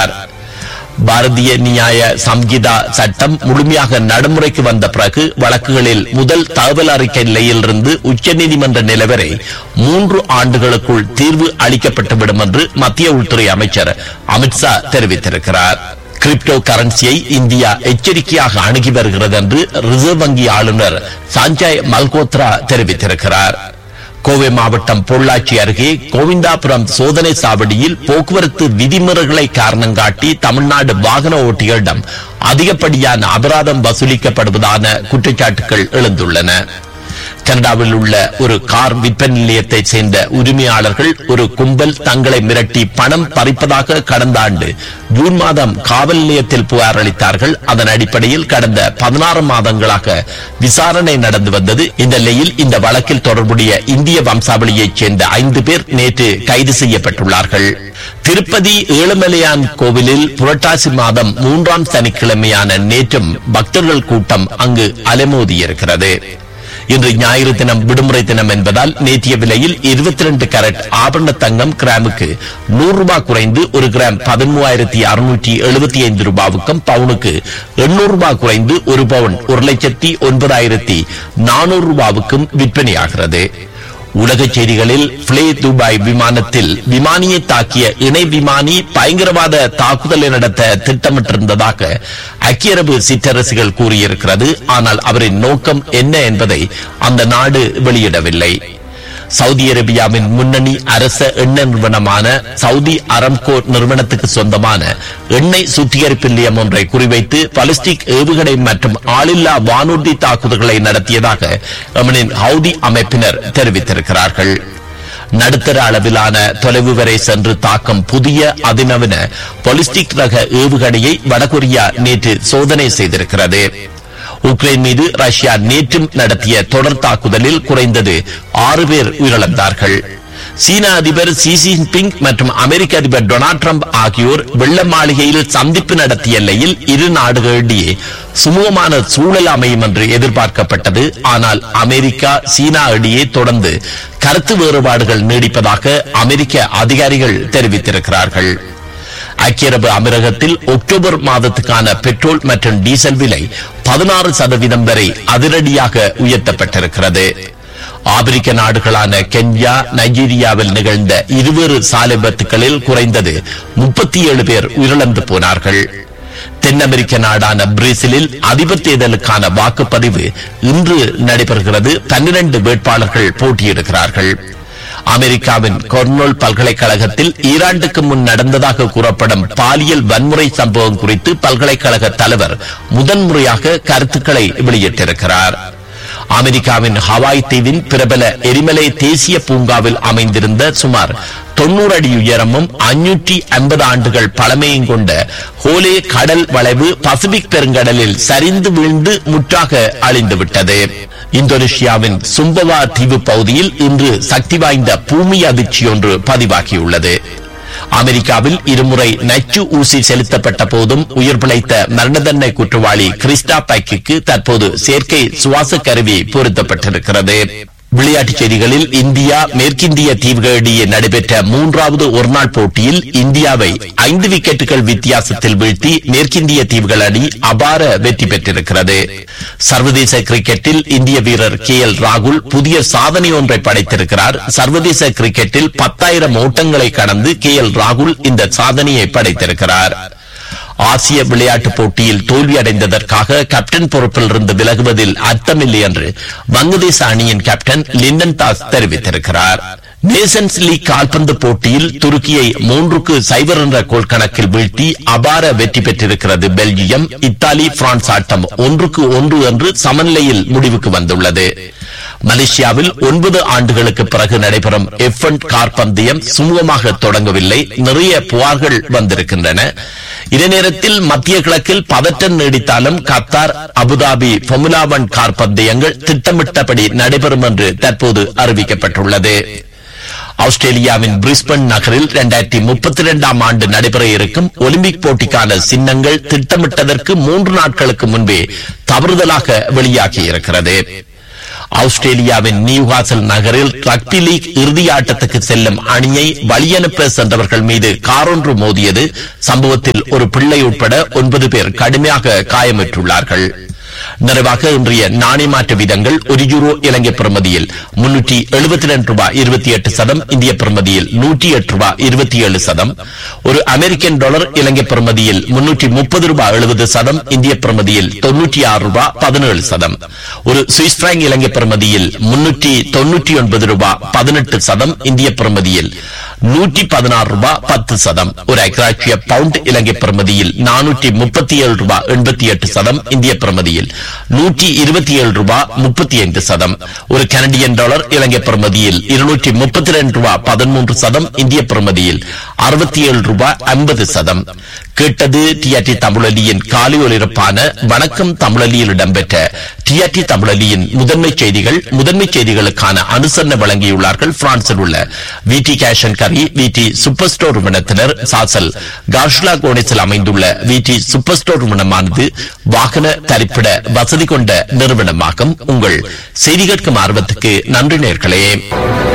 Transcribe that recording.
பாரதிய நியாய சம்ஹிதா சட்டம் முழுமையாக நடைமுறைக்கு வந்த பிறகு வழக்குகளில் முதல் தகவல் அறிக்கை நிலையிலிருந்து உச்சநீதிமன்ற நிலை வரை மூன்று ஆண்டுகளுக்குள் தீர்வு அளிக்கப்பட்டுவிடும் என்று மத்திய உள்துறை அமைச்சர் அமித்ஷா தெரிவித்திருக்கிறார் கிரிப்டோ கரன்சியை இந்தியா எச்சரிக்கையாக அணுகி வருகிறது என்று ரிசர்வ் வங்கி ஆளுநர் சஞ்சய் மல்கோத்ரா தெரிவித்திருக்கிறார் கோவை மாவட்டம் பொள்ளாச்சி அருகே கோவிந்தாபுரம் சோதனை சாவடியில் போக்குவரத்து விதிமுறைகளை காரணம் காட்டி தமிழ்நாடு வாகன ஓட்டிகளிடம் அதிகப்படியான அபராதம் வசூலிக்கப்படுவதான குற்றச்சாட்டுகள் எழுந்துள்ளன கனடாவில் உள்ள ஒரு கார் விற்பனை நிலையத்தை சேர்ந்த உரிமையாளர்கள் ஒரு கும்பல் தங்களை மிரட்டி பணம் பறிப்பதாக கடந்த ஆண்டு ஜூன் மாதம் காவல் நிலையத்தில் புகார் அளித்தார்கள் அதன் அடிப்படையில் கடந்த பதினாறு மாதங்களாக விசாரணை நடந்து வந்தது இந்த நிலையில் இந்த வழக்கில் தொடர்புடைய இந்திய வம்சாவளியைச் சேர்ந்த ஐந்து பேர் நேற்று கைது செய்யப்பட்டுள்ளார்கள் திருப்பதி ஏழுமலையான் கோவிலில் புரட்டாசி மாதம் மூன்றாம் சனிக்கிழமையான நேற்றும் பக்தர்கள் கூட்டம் அங்கு அலைமோதியிருக்கிறது இன்று ஞாயிறு தினம் விடுமுறை தினம் என்பதால் நேற்றைய விலையில் இருபத்தி ரெண்டு கேரட் ஆபரண தங்கம் கிராமுக்கு நூறு ரூபாய் குறைந்து ஒரு கிராம் பதிமூவாயிரத்தி அறுநூற்றி எழுபத்தி ஐந்து ரூபாவுக்கும் பவுனுக்கு எண்ணூறு ரூபாய் குறைந்து ஒரு பவுன் ஒரு லட்சத்தி ஒன்பதாயிரத்தி நானூறு ரூபாவுக்கும் விற்பனையாகிறது உலகச் செய்திகளில் பிளே துபாய் விமானத்தில் விமானியை தாக்கிய இணை விமானி பயங்கரவாத தாக்குதலை நடத்த திட்டமிட்டிருந்ததாக ஐக்கிய அரபு சிற்றரசுகள் கூறியிருக்கிறது ஆனால் அவரின் நோக்கம் என்ன என்பதை அந்த நாடு வெளியிடவில்லை சவுதி அரேபியாவின் முன்னணி அரச எண்ணெய் நிறுவனமான சவுதி அரம்கோ நிறுவனத்துக்கு சொந்தமான எண்ணெய் சுத்திகரிப்பு நிலையம் ஒன்றை குறிவைத்து பலிஸ்டிக் ஏவுகணை மற்றும் ஆளில்லா வானூர்தி தாக்குதல்களை நடத்தியதாக எமனின் ஹவுதி அமைப்பினர் தெரிவித்திருக்கிறார்கள் நடுத்தர அளவிலான தொலைவு வரை சென்று தாக்கும் புதிய அதிநவீன பொலிஸ்டிக் ரக ஏவுகணையை வடகொரியா நேற்று சோதனை செய்திருக்கிறது உக்ரைன் மீது ரஷ்யா நேற்றும் நடத்திய தொடர் தாக்குதலில் குறைந்தது ஆறு பேர் உயிரிழந்தார்கள் சீன அதிபர் ஷி ஜின்பிங் மற்றும் அமெரிக்க அதிபர் டொனால்ட் ட்ரம்ப் ஆகியோர் வெள்ள மாளிகையில் சந்திப்பு நடத்திய எல்லையில் இரு நாடுகளிடையே சுமூகமான சூழல் அமையும் என்று எதிர்பார்க்கப்பட்டது ஆனால் அமெரிக்கா சீனா இடையே தொடர்ந்து கருத்து வேறுபாடுகள் நீடிப்பதாக அமெரிக்க அதிகாரிகள் தெரிவித்திருக்கிறார்கள் ஐக்கிய அரபு அமீரகத்தில் அக்டோபர் மாதத்துக்கான பெட்ரோல் மற்றும் டீசல் விலை பதினாறு சதவீதம் வரை அதிரடியாக உயர்த்தப்பட்டிருக்கிறது ஆப்பிரிக்க நாடுகளான கென்யா நைஜீரியாவில் நிகழ்ந்த இருவேறு சாலை விபத்துகளில் குறைந்தது முப்பத்தி ஏழு பேர் உயிரிழந்து போனார்கள் தென் அமெரிக்க நாடான பிரேசிலில் அதிபர் தேர்தலுக்கான வாக்குப்பதிவு இன்று நடைபெறுகிறது பன்னிரண்டு வேட்பாளர்கள் போட்டியிடுகிறார்கள் அமெரிக்காவின் கொர்னோல் பல்கலைக்கழகத்தில் ஈராண்டுக்கு முன் நடந்ததாக கூறப்படும் பாலியல் வன்முறை சம்பவம் குறித்து பல்கலைக்கழக தலைவர் முதன்முறையாக கருத்துக்களை வெளியிட்டிருக்கிறார் அமெரிக்காவின் ஹவாய் தீவின் பிரபல எரிமலை தேசிய பூங்காவில் அமைந்திருந்த சுமார் தொண்ணூறு அடி உயரமும் அஞ்சூற்றி ஐம்பது ஆண்டுகள் பழமையும் கொண்ட ஹோலே கடல் வளைவு பசிபிக் பெருங்கடலில் சரிந்து வீழ்ந்து முற்றாக அழிந்துவிட்டது இந்தோனேஷியாவின் சும்பவா தீவு பகுதியில் இன்று சக்தி வாய்ந்த பூமி அதிர்ச்சி ஒன்று பதிவாகியுள்ளது அமெரிக்காவில் இருமுறை நச்சு ஊசி செலுத்தப்பட்ட போதும் உயிர் பிழைத்த மரண தண்டனை குற்றவாளி கிறிஸ்டா பைக்கு தற்போது செயற்கை சுவாச கருவி பொருத்தப்பட்டிருக்கிறது விளையாட்டுச் செய்திகளில் இந்தியா மேற்கிந்திய தீவுகளிடையே நடைபெற்ற மூன்றாவது ஒருநாள் போட்டியில் இந்தியாவை ஐந்து விக்கெட்டுகள் வித்தியாசத்தில் வீழ்த்தி மேற்கிந்திய தீவுகள் அணி அபார வெற்றி பெற்றிருக்கிறது சர்வதேச கிரிக்கெட்டில் இந்திய வீரர் கே எல் ராகுல் புதிய சாதனை ஒன்றை படைத்திருக்கிறார் சர்வதேச கிரிக்கெட்டில் பத்தாயிரம் ஓட்டங்களை கடந்து கே எல் ராகுல் இந்த சாதனையை படைத்திருக்கிறார் ஆசிய விளையாட்டுப் போட்டியில் தோல்வியடைந்ததற்காக கேப்டன் பொறுப்பில் இருந்து விலகுவதில் அர்த்தமில்லை என்று வங்கதேச அணியின் கேப்டன் லிண்டன் தாஸ் தெரிவித்திருக்கிறார் நேஷன்ஸ் லீக் கால்பந்து போட்டியில் துருக்கியை மூன்றுக்கு சைபர் என்ற கோல் கணக்கில் வீழ்த்தி அபார வெற்றி பெற்றிருக்கிறது பெல்ஜியம் இத்தாலி பிரான்ஸ் ஆட்டம் ஒன்றுக்கு ஒன்று என்று சமநிலையில் முடிவுக்கு வந்துள்ளது மலேசியாவில் ஒன்பது ஆண்டுகளுக்கு பிறகு நடைபெறும் எஃப் ஒன் கார் பந்தயம் சுமூகமாக தொடங்கவில்லை நிறைய புகார்கள் வந்திருக்கின்றன இதே நேரத்தில் மத்திய கிழக்கில் பதற்றம் நீடித்தாலும் Qatar Abu Dhabi formula one car பந்தயங்கள் திட்டமிட்டபடி நடைபெறும் என்று தற்போது அறிவிக்கப்பட்டுள்ளது ஆஸ்திரேலியாவின் பிரிஸ்பன் நகரில் இரண்டாயிரத்தி முப்பத்தி இரண்டாம் ஆண்டு நடைபெற இருக்கும் ஒலிம்பிக் போட்டிக்கான சின்னங்கள் திட்டமிட்டதற்கு மூன்று நாட்களுக்கு முன்பே தவறுதலாக வெளியாகி இருக்கிறது ஆஸ்திரேலியாவின் நியூகாசல் நகரில் ரக்பி லீக் இறுதி ஆட்டத்துக்கு செல்லும் அணியை வழியனுப்ப சென்றவர்கள் மீது காரொன்று மோதியது சம்பவத்தில் ஒரு பிள்ளை உட்பட ஒன்பது பேர் கடுமையாக காயமுற்றுள்ளார்கள் நிறைவாக இன்றைய நாணய மாற்று வீதங்கள் ஒரு யூரோ இலங்கை பிரமதியில் முன்னூற்றி எழுபத்தி ரெண்டு ரூபாய் இருபத்தி எட்டு சதம் இந்திய பிரமதியில் நூற்றி எட்டு ரூபாய் இருபத்தி ஏழு சதம் ஒரு அமெரிக்கன் டாலர் இலங்கை பிரமதியில் முன்னூற்றி முப்பது ரூபாய் எழுபது சதம் இந்திய பிரமதியில் தொன்னூற்றி ஆறு ரூபாய் பதினேழு சதம் ஒரு சுவிஸ் பிராங்க் இலங்கை பிரமதியில் முன்னூற்றி தொன்னூற்றி ஒன்பது ரூபாய் பதினெட்டு சதம் இந்திய பிரமதியில் நூற்றி பதினாறு ரூபாய் பத்து சதம் ஒரு ஐக்கிராட்சிய பவுண்ட் இலங்கை பிரமதியில் நானூற்றி முப்பத்தி ஏழு ரூபாய் எண்பத்தி எட்டு சதம் இந்திய பிரமதியில் நூற்றி இருபத்தி ஏழு ரூபாய் முப்பத்தி ஐந்து சதம் ஒரு கனடியன் டாலர் இலங்கை பிரமதியில் இருநூற்றி முப்பத்தி ரெண்டு ரூபாய் பதிமூன்று சதம் இந்திய பிரமதியில் அறுபத்தி ஏழு ரூபாய் ஐம்பது சதம் கேட்டது டிஆர்டி தமிழலியின் காலை ஒலிபரப்பான வணக்கம் தமிழலியில் இடம்பெற்ற டிஆர்டி தமிழலியின் முதன்மை செய்திகள் முதன்மை செய்திகளுக்கான அனுசரணை வழங்கியுள்ளார்கள் பிரான்சில் உள்ள விடி கேஷன் கரி விடி சூப்பர் ஸ்டோர் நிறுவனத்தினர் சாசல் காஷ்லா கோணேசில் அமைந்துள்ள விடி சூப்பர் ஸ்டோர் நிறுவனமானது வாகன தரிப்பிட வசதி கொண்ட நிறுவனமாகும் உங்கள் செய்தி கேட்கும் ஆர்வத்துக்கு நன்றி நேர்களே